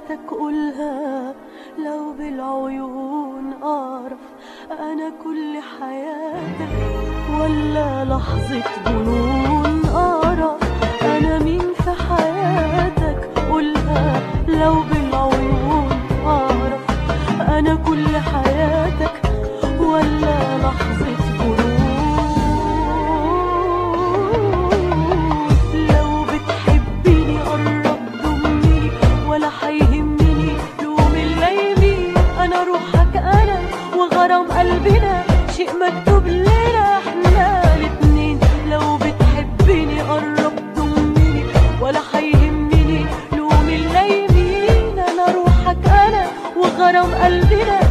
حياتك قولها لو بالعيون أعرف أنا كل حياتك ولا لحظة جنون أعرف أنا مين في حياتك قولها لو بالعيون أعرف أنا كل حياتك ولا لحظة جنون لو بتحبني قرب ضمني ولا حيهمني لوم الليمين أنا روحك أنا وغرام قلبنا شيء مكتوب لنا احنا الاتنين لو بتحبني قرب ضمني ولا حيهمني لوم الليمين أنا روحك أنا وغرام قلبنا